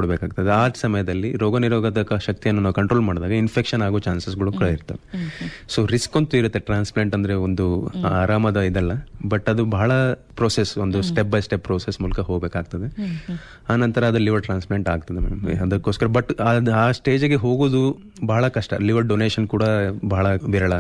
ಕೊಡಬೇಕಾಗ್ತದೆ ಆ ಸಮಯದಲ್ಲಿ ರೋಗ ನಿರೋಧಕ ಶಕ್ತಿಯನ್ನು ನಾವು ಕಂಟ್ರೋಲ್ ಮಾಡಿದಾಗ ಇನ್ಫೆಕ್ಷನ್ ಆಗೋ ಚಾನ್ಸಸ್ಗಳು ಕೂಡ ಇರ್ತವೆ ಸೊ ರಿಸ್ಕ್ ಅಂತೂ ಇರುತ್ತೆ ಟ್ರಾನ್ಸ್ಪ್ಲಾಂಟ್ ಅಂದ್ರೆ ಒಂದು ಆರಾಮದ ಇದಲ್ಲ ಬಟ್ ಅದು ಬಹಳ ಪ್ರೋಸೆಸ್ ಒಂದು ಸ್ಟೆಪ್ ಬೈ ಸ್ಟೆಪ್ ಪ್ರೋಸೆಸ್ ಮೂಲಕ ಹೋಗಬೇಕಾಗ್ತದೆ ಆ ನಂತರ ಅದು ಲಿವರ್ ಟ್ರಾನ್ಸ್ಪ್ಲಾಂಟ್ ಆಗ್ತದೆ ಮೇಡಮ್ ಅದಕ್ಕೋಸ್ಕರ ಬಟ್ ಆ ಸ್ಟೇಜಿಗೆ ಹೋಗೋದು ಬಹಳ ಕಷ್ಟ ಲಿವರ್ ಡೊನೇಷನ್ ಕೂಡ ಬಹಳ ವಿರಳ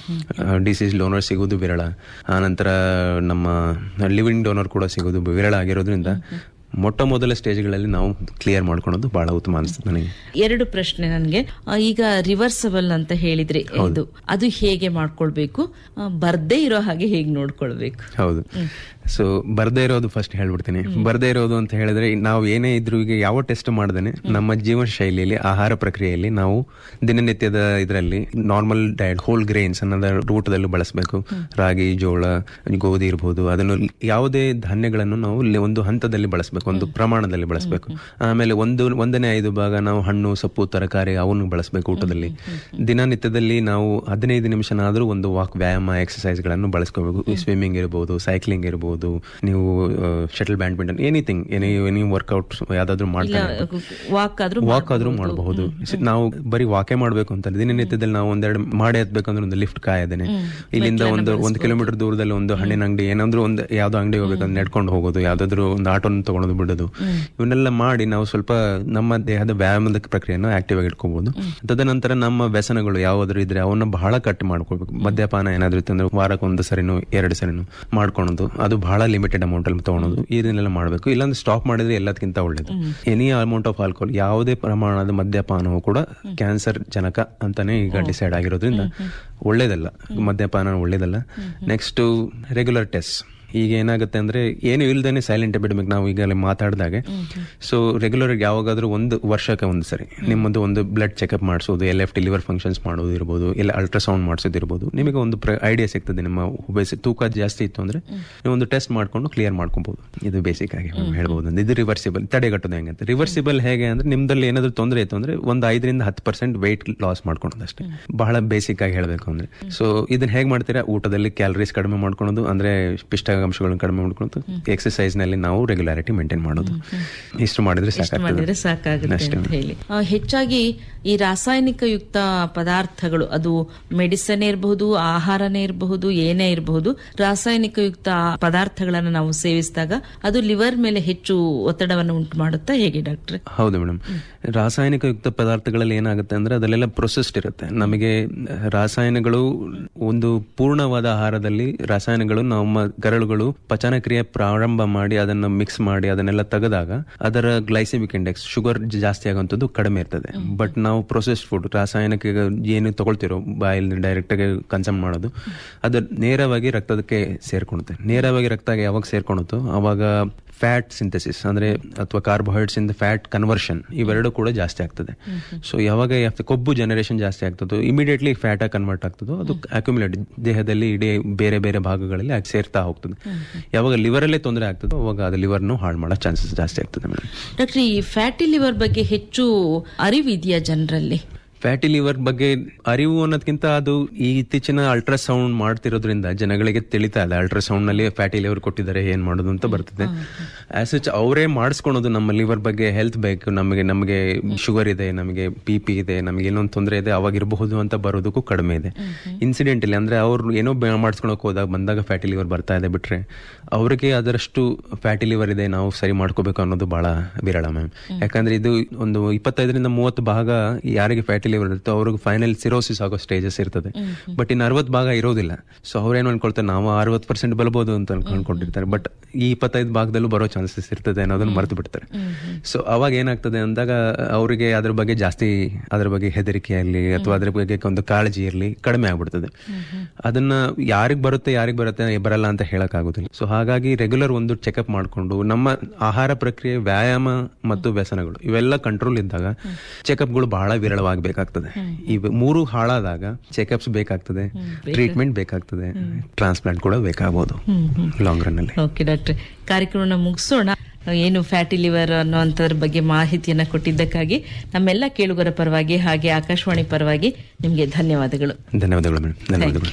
ಡಿಸೀಸ್ ಡೋನರ್ ಸಿಗೋದು ವಿರಳ ಆ ನಂತರ ನಮ್ಮ ಲಿವಿಂಗ್ ಡೋನರ್ ಕೂಡ ಸಿಗೋದು ವಿರಳ ಆಗಿರೋದ್ರಿಂದ ಮೊಟ್ಟ ಮೊದಲ ಸ್ಟೇಜ್ಗಳಲ್ಲಿ ನಾವು ಕ್ಲಿಯರ್ ಮಾಡ್ಕೊಳೋದು ಬಹಳ ಉತ್ತಮ ಅನಿಸ್ತದೆ ನನಗೆ ಎರಡು ಪ್ರಶ್ನೆ ನನಗೆ ಆ, ಈಗ ರಿವರ್ಸಬಲ್ ಅಂತ ಹೇಳಿದ್ರಿ ಇದು ಅದು ಹೇಗೆ ಮಾಡ್ಕೊಳ್ಬೇಕು ಆ, ಬರ್ದೇ ಇರೋ ಹಾಗೆ ಹೇಗೆ ನೋಡ್ಕೊಳ್ಬೇಕು ಹೌದು ಸೊ ಬರ್ದೇ ಇರೋದು ಫಸ್ಟ್ ಹೇಳ್ಬಿಡ್ತೀನಿ ಬರ್ದೇ ಇರೋದು ಅಂತ ಹೇಳಿದ್ರೆ ನಾವು ಏನೇ ಇದ್ರೂ ಈಗ ಯಾವ ಟೆಸ್ಟ್ ಮಾಡ್ದೇನೆ ನಮ್ಮ ಜೀವನ ಶೈಲಿಯಲ್ಲಿ ಆಹಾರ ಪ್ರಕ್ರಿಯೆಯಲ್ಲಿ ನಾವು ದಿನನಿತ್ಯದ ಇದರಲ್ಲಿ ನಾರ್ಮಲ್ ಡಯಟ್ ಹೋಲ್ ಗ್ರೇನ್ಸ್ ಅನ್ನೋದ ಊಟದಲ್ಲೂ ಬಳಸಬೇಕು ರಾಗಿ ಜೋಳ ಗೋಧಿ ಇರ್ಬೋದು ಅದನ್ನು ಯಾವುದೇ ಧಾನ್ಯಗಳನ್ನು ನಾವು ಲಿ- ಒಂದು ಹಂತದಲ್ಲಿ ಬಳಸಬೇಕು ಒಂದು ಪ್ರಮಾಣದಲ್ಲಿ ಬಳಸಬೇಕು ಆಮೇಲೆ ಒಂದು ಒಂದನೇ ಐದು ಭಾಗ ನಾವು ಹಣ್ಣು ಸೊಪ್ಪು ತರಕಾರಿ ಅವನ್ನು ಬಳಸಬೇಕು ಊಟದಲ್ಲಿ ದಿನನಿತ್ಯದಲ್ಲಿ ನಾವು ಹದಿನೈದು ನಿಮಿಷನಾದ್ರೂ ಒಂದು ವಾಕ್ ವ್ಯಾಯಾಮ ಎಕ್ಸಸೈಸ್ ಗಳನ್ನು ಬಳಸ್ಕೋಬೇಕು ಸ್ವಿಮ್ಮಿಂಗ್ ಇರಬಹುದು ಸೈಕ್ಲಿಂಗ್ ಇರಬಹುದು ನೀವು shuttle badminton anything any any workout ಯಾವ್ದಾದ್ರು ಮಾಡ್ತಾ ವಾಕ್ ಆದ್ರೂ ವಾಕ್ ಆದ್ರೂ ಮಾಡಬಹುದು ನಾವು ಬರೀ ವಾಕೆ ಮಾಡ್ಬೇಕು ಅಂತ ದಿನನಿತ್ಯದಲ್ಲಿ ನಾವು ಒಂದೆರಡು ಮಾಡಿ ಹತ್ಬೇಕಂದ್ರೆ ಒಂದು ಲಿಫ್ಟ್ ಕಾಯದೇನೆ ಇಲ್ಲಿಂದ ಒಂದು ಒಂದು ಕಿಲೋಮೀಟರ್ ದೂರದಲ್ಲಿ ಒಂದು ಹಣ್ಣಿನ ಅಂಗಡಿ ಏನಾದ್ರೂ ಒಂದು ಯಾವ್ದೋ ಅಂಗಡಿ ಹೋಗ್ಬೇಕಂದ್ರೆ ನಡ್ಕೊಂಡು ಹೋಗೋದು ಯಾವ್ದಾದ್ರು ಒಂದು ಆಟೋನ ತಗೊಳೋದು ಬಿಡೋದು ಇವನ್ನೆಲ್ಲ ಮಾಡಿ ನಾವು ಸ್ವಲ್ಪ ನಮ್ಮ ದೇಹದ ವ್ಯಾಯಾಮದ ಪ್ರಕ್ರಿಯೆಯನ್ನು ಆಕ್ಟಿವ್ ಆಗಿ ಇಟ್ಕೋಬಹುದು ತದನಂತರ ನಮ್ಮ ವ್ಯಸನಗಳು ಯಾವ್ದಾದ್ರು ಇದ್ರೆ ಅವನ್ನ ಬಹಳ ಕಟ್ ಮಾಡ್ಕೊಳ್ಬೇಕು ಮದ್ಯಪಾನ ಏನಾದ್ರು ಇತ್ತಂದ್ರೆ ವಾರಕ್ಕೆ ಒಂದು ಸರಿನೂ ಎರಡು ಸರಿನೂ ಮಾಡ್ಕೊಳೋದು ಅದು ಬಹಳ ಲಿಮಿಟೆಡ್ ಅಮೌಂಟ್ ಅಲ್ಲಿ ತಗೊಳೋದು ಇದನ್ನೆಲ್ಲ ಮಾಡಬೇಕು ಇಲ್ಲಾಂದ್ರೆ ಸ್ಟಾಪ್ ಮಾಡಿದ್ರೆ ಎಲ್ಲದಕ್ಕಿಂತ ಒಳ್ಳೇದು ಎನಿ ಅಮೌಂಟ್ ಆಫ್ ಆಲ್ಕೋಹಾಲ್ ಯಾವುದೇ ಪ್ರಮಾಣದ ಮದ್ಯಪಾನವು ಕೂಡ ಕ್ಯಾನ್ಸರ್ ಜನಕ ಅಂತಾನೆ ಈಗ ಡಿಸೈಡ್ ಆಗಿರೋದ್ರಿಂದ ಒಳ್ಳೇದಲ್ಲ ಮದ್ಯಪಾನ ಒಳ್ಳೇದಲ್ಲ ನೆಕ್ಸ್ಟ್ ರೆಗ್ಯುಲರ್ ಟೆಸ್ಟ್ ಈಗ ಏನಾಗುತ್ತೆ ಅಂದ್ರೆ ಏನು ಇಲ್ದೇನೆ ಸೈಲೆಂಟ್ ಬಿಡ್ಬೇಕು ನಾವು ಈಗಲೇ ಮಾತಾಡಿದಾಗೆ ಸೊ ರೆಗ್ಯುಲರ್ ಯಾವಾಗಾದ್ರೂ ಒಂದು ವರ್ಷಕ್ಕೆ ಒಂದು ಸರಿ ನಿಮ್ಮದು ಒಂದು ಬ್ಲಡ್ ಚೆಕಪ್ ಮಾಡಿಸೋದು L F T liver functions ಮಾಡೋದು ಇರ್ಬೋದು ಇಲ್ಲ ಅಲ್ಟ್ರಾಸೌಂಡ್ ಮಾಡಿಸೋದು ಇರ್ಬೋದು ನಿಮಗೆ ಒಂದು ಐಡಿಯಾ ಸಿಗ್ತದೆ ನಿಮ್ಮ ಒಬೇಸಿ ತೂಕ ಜಾಸ್ತಿ ಇತ್ತು ಅಂದ್ರೆ ನೀವು ಒಂದು ಟೆಸ್ಟ್ ಮಾಡ್ಕೊಂಡು ಕ್ಲಿಯರ್ ಮಾಡ್ಕೊಬಹುದು ಇದು ಬೇಸಿಕ್ ಆಗಿ ಹೇಳ್ಬೋದು ಇದು ರಿವರ್ಸಿಬಲ್ ತಡೆಗಟ್ಟೋದು ಹೆಂಗಂತ ರಿವರ್ಸಿಬಲ್ ಹೇಗೆ ಅಂದ್ರೆ ನಿಮ್ದಲ್ಲಿ ಏನಾದ್ರು ತೊಂದರೆ ಇತ್ತು ಅಂದ್ರೆ ಒಂದು ಐದರಿಂದ ಹತ್ತು ಪರ್ಸೆಂಟ್ ವೆಯ್ಟ್ ಲಾಸ್ ಮಾಡ್ಕೊಳೋದು ಅಷ್ಟೇ ಬಹಳ ಬೇಸಿಕ್ ಆಗಿ ಹೇಳ್ಬೇಕು ಅಂದ್ರೆ ಸೊ ಇದನ್ನ ಹೇಗೆ ಮಾಡ್ತೀರಾ ಊಟದಲ್ಲಿ ಕ್ಯಾಲರೀಸ್ ಕಡಿಮೆ ಮಾಡ್ಕೊಳೋದು ಅಂದ್ರೆ ಪಿಷ್ಟಾಂಶಗಳನ್ನು ಕಡಿಮೆ ಮಾಡ್ಕೊಳೋದು ಎಕ್ಸಸೈಸ್ ನಲ್ಲಿ ನಾವು ರೆಗ್ಯುಲಾರಿಟಿ ಮೇಂಟೈನ್ ಮಾಡೋದು ಇಷ್ಟು ಮಾಡಿದ್ರೆ ಮಾಡಿದ್ರೆ ಸಾಕಾಗ್ತದೆ ಸಾಕಾಗುತ್ತೆ ಅಷ್ಟೇ. ಅಂತ ಹೇಳಿ ಆ, ಹೆಚ್ಚಾಗಿ ಈ ರಾಸಾಯನಿಕ ಯುಕ್ತ ಪದಾರ್ಥಗಳು ಅದು ಮೆಡಿಸನ್ ಇರಬಹುದು ಆಹಾರನೇ ಇರಬಹುದು ಏನೇ ಇರಬಹುದು ರಾಸಾಯನಿಕ ಯುಕ್ತ ಪದಾರ್ಥಗಳನ್ನು ನಾವು ಸೇವಿಸಿದಾಗ ಅದು ಲಿವರ್ ಮೇಲೆ ಹೆಚ್ಚು ಒತ್ತಡವನ್ನು ಉಂಟು ಮಾಡುತ್ತಾ ಹೇಗೆ ಡಾಕ್ಟ್ರೆ ಹೌದು ಮೇಡಮ್ ರಾಸಾಯನಿಕ ಯುಕ್ತ ಪದಾರ್ಥಗಳಲ್ಲಿ ಏನಾಗುತ್ತೆ ಅಂದ್ರೆ ಅದಲ್ಲೆಲ್ಲ ಪ್ರೊಸೆಸ್ಡ್ ಇರುತ್ತೆ ನಮಗೆ ರಾಸಾಯನಗಳು ಒಂದು ಪೂರ್ಣವಾದ ಆಹಾರದಲ್ಲಿ ರಾಸಾಯನಗಳು ನಮ್ಮ ಕರಳುಗಳು ಪಚನ ಕ್ರಿಯೆ ಪ್ರಾರಂಭ ಮಾಡಿ ಅದನ್ನ ಮಿಕ್ಸ್ ಮಾಡಿ ಅದನ್ನೆಲ್ಲ ತೆಗೆದಾಗ ಅದರ ಗ್ಲೈಸೆಮಿಕ್ ಇಂಡೆಕ್ಸ್ ಶುಗರ್ ಜಾಸ್ತಿ ಆಗುವಂಥದ್ದು ಕಡಿಮೆ ಇರ್ತದೆ ಬಟ್ ನಾವು ಪ್ರೊಸೆಸ್ಡ್ ಫುಡ್ ರಾಸಾಯನಿಕ ಏನು ತಗೊಳ್ತಿರೋ ಬಾಯಲ್ಲಿ ಡೈರೆಕ್ಟ್ ಆಗಿ ಕನ್ಸಮ್ ಮಾಡೋದು ಅದು ನೇರವಾಗಿ ರಕ್ತದಕ್ಕೆ ಸೇರ್ಕೊಳುತ್ತೆ ನೇರವಾಗಿ ರಕ್ತ ಯಾವಾಗ ಸೇರ್ಕೊಳುತ್ತೋ ಅವಾಗ ಫ್ಯಾಟ್ ಸಿಂಥಸಿಸ್ ಅಂದ್ರೆ ಅಥವಾ ಕಾರ್ಬೋಹೈಡ್ರೇಟ್ಸ್ ಇಂದ ಫ್ಯಾಟ್ ಕನ್ವರ್ಷನ್ ಇವೆರಡು ಕೂಡ ಜಾಸ್ತಿ ಆಗ್ತದೆ ಸೊ ಯಾವಾಗ ಯಾವ್- ಕೊಬ್ಬು ಜನರೇಷನ್ ಜಾಸ್ತಿ ಆಗ್ತದೋ ಇಮಿಡಿಯೇಟ್ಲಿ ಫ್ಯಾಟ್ ಆಗಿ ಕನ್ವರ್ಟ್ ಆಗ್ತದೋ ಅದು ಅಕ್ಯುಮುಲೇಟ್ ದೇಹದಲ್ಲಿ ಇಡೀ ಬೇರೆ ಬೇರೆ ಭಾಗಗಳಲ್ಲಿ ಅದು ಸೇರ್ತಾ ಹೋಗ್ತದೆ ಯಾವಾಗ liver ಅಲ್ಲೇ ತೊಂದರೆ ಆಗ್ತದೋ ಅವಾಗ ಅದು ಲಿವರ್ನು ಹಾಳು ಮಾಡೋ ಚಾನ್ಸಸ್ ಜಾಸ್ತಿ ಆಗ್ತದೆ ಮೇಡಮ್ ಡಾಕ್ಟ್ರೆ ಈ ಫ್ಯಾಟಿ ಲಿವರ್ ಬಗ್ಗೆ ಹೆಚ್ಚು ಅರಿವಿದೆಯಾ ಜನರಲ್ಲಿ ಫ್ಯಾಟಿ ಲಿವರ್ ಬಗ್ಗೆ ಅರಿವು ಅನ್ನೋದಕ್ಕಿಂತ ಅದು ಈ ಇತ್ತೀಚಿನ ಅಲ್ಟ್ರಾಸೌಂಡ್ ಮಾಡ್ತಿರೋದ್ರಿಂದ ಜನಗಳಿಗೆ ತಿಳಿತಾ ಇದೆ ಅಲ್ಟ್ರಾಸೌಂಡ್ ನಲ್ಲಿ ಫ್ಯಾಟಿ ಲಿವರ್ ಕೊಟ್ಟಿದ್ದಾರೆ ಏನ್ ಮಾಡೋದು ಅಂತ ಬರ್ತದೆ ಆಸ್ ಸಚ್ ಅವರೇ ಮಾಡಿಸ್ಕೊಳೋದು ನಮ್ಮ ಲಿವರ್ ಬಗ್ಗೆ ಹೆಲ್ತ್ ಬೇಕು ನಮಗೆ ನಮಗೆ ಶುಗರ್ ಇದೆ ನಮಗೆ ಪಿ ಪಿ ಇದೆ ನಮಗೆ ಏನೊಂದು ತೊಂದರೆ ಇದೆ ಅವಾಗ ಇರಬಹುದು ಅಂತ ಬರೋದಕ್ಕೂ ಕಡಿಮೆ ಇದೆ ಇನ್ಸಿಡೆಂಟ್ ಇಲ್ಲಿ ಅಂದ್ರೆ ಅವ್ರು ಏನೋ ಬೆ- ಮಾಡಿಸ್ಕೊಳಕ್ ಹೋದಾಗ ಬಂದಾಗ ಫ್ಯಾಟಿ ಲಿವರ್ ಬರ್ತಾ ಇದೆ ಬಿಟ್ರೆ ಅವರಿಗೆ ಅದರಷ್ಟು ಫ್ಯಾಟಿ ಲಿವರ್ ಇದೆ ನಾವು ಸರಿ ಮಾಡ್ಕೋಬೇಕು ಅನ್ನೋದು ಬಹಳ ವಿರಳ ಮ್ಯಾಮ್ ಯಾಕಂದ್ರೆ ಇದು ಒಂದು ಇಪ್ಪತ್ತೈದರಿಂದ ಮೂವತ್ತು ಭಾಗ ಯಾರಿಗೆ ಫ್ಯಾಟಿ ಲಿವರ್ ಇರುತ್ತೋ ಅವ್ರಿಗೆ ಫೈನಲ್ ಸಿರೋಸಿಸ್ ಆಗೋ ಸ್ಟೇಜಸ್ ಇರ್ತದೆ ಬಟ್ ಇನ್ನು ಅರವತ್ತು ಭಾಗ ಇರೋದಿಲ್ಲ ಸೊ ಅವ್ರೇನು ಅನ್ಕೊಳ್ತಾರೆ ನಾವು ಅರವತ್ತು ಪರ್ಸೆಂಟ್ ಬಲ್ಬೋದು ಅಂತ ಅನ್ಕೊಂಡಿರ್ತಾರೆ ಬಟ್ ಈ ಇಪ್ಪತ್ತೈದು ಭಾಗದಲ್ಲೂ ಬರೋ ಚಾನ್ಸಸ್ ಇರ್ತದೆ ಅನ್ನೋದನ್ನ ಮರೆತು ಬಿಡ್ತಾರೆ ಸೊ ಅವಾಗ ಏನಾಗ್ತದೆ ಅಂದಾಗ ಅವರಿಗೆ ಅದ್ರ ಬಗ್ಗೆ ಜಾಸ್ತಿ ಅದ್ರ ಬಗ್ಗೆ ಹೆದರಿಕೆ ಇರಲಿ ಅಥವಾ ಅದ್ರ ಬಗ್ಗೆ ಒಂದು ಕಾಳಜಿ ಇರಲಿ ಕಡಿಮೆ ಆಗ್ಬಿಡ್ತದೆ ಅದನ್ನ ಯಾರಿಗ್ ಬರುತ್ತೆ ಯಾರಿಗ್ ಬರುತ್ತೆ ಬರಲ್ಲ ಅಂತ ಹೇಳಕ್ ಆಗುದಿಲ್ಲ ಸೊ ಹಾಗಾಗಿ ರೆಗ್ಯುಲರ್ ಒಂದು ಚೆಕಪ್ ಮಾಡಿಕೊಂಡು ನಮ್ಮ ಆಹಾರ ಪ್ರಕ್ರಿಯೆ ವ್ಯಾಯಾಮ ಮತ್ತು ವ್ಯಸನಗಳು ಇವೆಲ್ಲ ಕಂಟ್ರೋಲ್ ಇದ್ದಾಗ ಚೆಕಪ್ಗಳು ಬಹಳ ವಿರಳವಾಗಬೇಕಾಗ್ತದೆ ಇವು ಮೂರು ಹಾಳಾದಾಗ ಚೆಕಪ್ಸ್ ಬೇಕಾಗ್ತದೆ ಟ್ರೀಟ್ಮೆಂಟ್ ಬೇಕಾಗ್ತದೆ ಟ್ರಾನ್ಸ್ಪ್ಲಾಂಟ್ ಕೂಡ ಬೇಕಾಗಬಹುದು ಲಾಂಗ್ ರನ್ ಅಲ್ಲಿ ಓಕೆ ಡಾಕ್ಟ್ರೆ ಕಾರ್ಯಕ್ರಮನ ಮುಗಿಸೋಣ ಏನು ಫ್ಯಾಟಿ ಲಿವರ್ ಅನ್ನೋಂಥದ್ರ ಬಗ್ಗೆ ಮಾಹಿತಿಯನ್ನ ಕೊಟ್ಟಿದ್ದಕ್ಕಾಗಿ ನಮ್ಮೆಲ್ಲ ಕೇಳುಗರ ಪರವಾಗಿ ಹಾಗೆ ಆಕಾಶವಾಣಿ ಪರವಾಗಿ ನಿಮಗೆ ಧನ್ಯವಾದಗಳು ಧನ್ಯವಾದಗಳು ಮೇಡಮ್ ಧನ್ಯವಾದಗಳು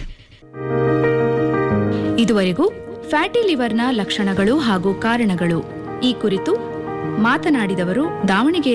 ಇದುವರೆಗೂ ಫ್ಯಾಟಿ ಲಿವರ್ನ ಲಕ್ಷಣಗಳು ಹಾಗೂ ಕಾರಣಗಳು ಈ ಕುರಿತು ಮಾತನಾಡಿದವರು ದಾವಣಗೆರೆ